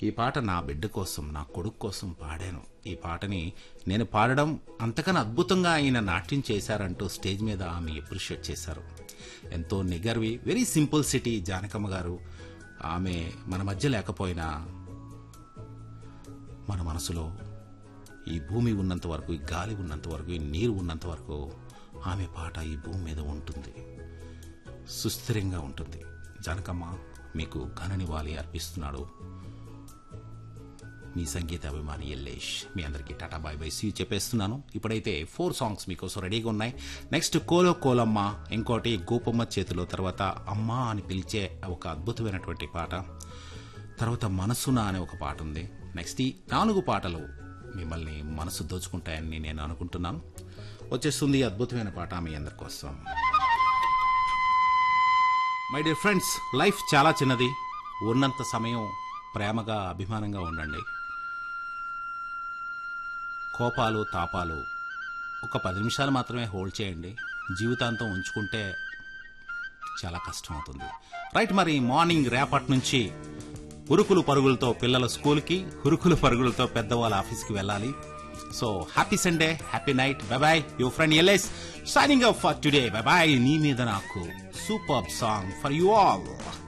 ఈ పాట నా బిడ్డ కోసం నా కొడుకు కోసం పాడాను ఈ పాటని నేను పాడడం అంతకన్నా అద్భుతంగా ఆయన నాట్యం చేశారంటూ స్టేజ్ మీద ఆమె అప్రిషియేట్ చేశారు ఎంతో నిగర్వి వెరీ సింపుల్ సిటీ జానకమ్మ గారు ఆమె మన మధ్య లేకపోయినా మన మనసులో ఈ భూమి ఉన్నంత వరకు ఈ గాలి ఉన్నంత వరకు ఈ నీరు ఉన్నంత వరకు ఆమె పాట ఈ భూమి మీద ఉంటుంది సుస్థిరంగా ఉంటుంది జానకమ్మ మీకు ఘననివాళి అర్పిస్తున్నాడు మీ సంగీత అభిమాని ఎల్లేష్ మీ అందరికీ టాటా బాయ్ బై సీ చెప్పేస్తున్నాను ఇప్పుడైతే ఫోర్ సాంగ్స్ మీకోసం రెడీగా ఉన్నాయి నెక్స్ట్ కోలో కోలమ్మ ఇంకోటి గోపమ్మ చేతిలో తర్వాత అమ్మ అని పిలిచే ఒక అద్భుతమైనటువంటి పాట తర్వాత మనసున అనే ఒక పాట ఉంది నెక్స్ట్ ఈ నాలుగు పాటలు మిమ్మల్ని మనసు దోచుకుంటాయని నేను అనుకుంటున్నాను వచ్చేస్తుంది ఈ అద్భుతమైన పాట మీ అందరి కోసం మై డియర్ ఫ్రెండ్స్ లైఫ్ చాలా చిన్నది ఉన్నంత సమయం ప్రేమగా అభిమానంగా ఉండండి కోపాలు తాపాలు ఒక పది నిమిషాలు మాత్రమే హోల్డ్ చేయండి జీవితాంతం ఉంచుకుంటే చాలా కష్టం అవుతుంది రైట్ మరి మార్నింగ్ రేపటి నుంచి ఉరుకులు పరుగులతో పిల్లల స్కూల్కి ఉరుకులు పరుగులతో పెద్దవాళ్ళ ఆఫీస్కి వెళ్ళాలి so happy Sunday happy night bye bye your friend LS signing up for today bye bye నీ మీద నాకు super song for you all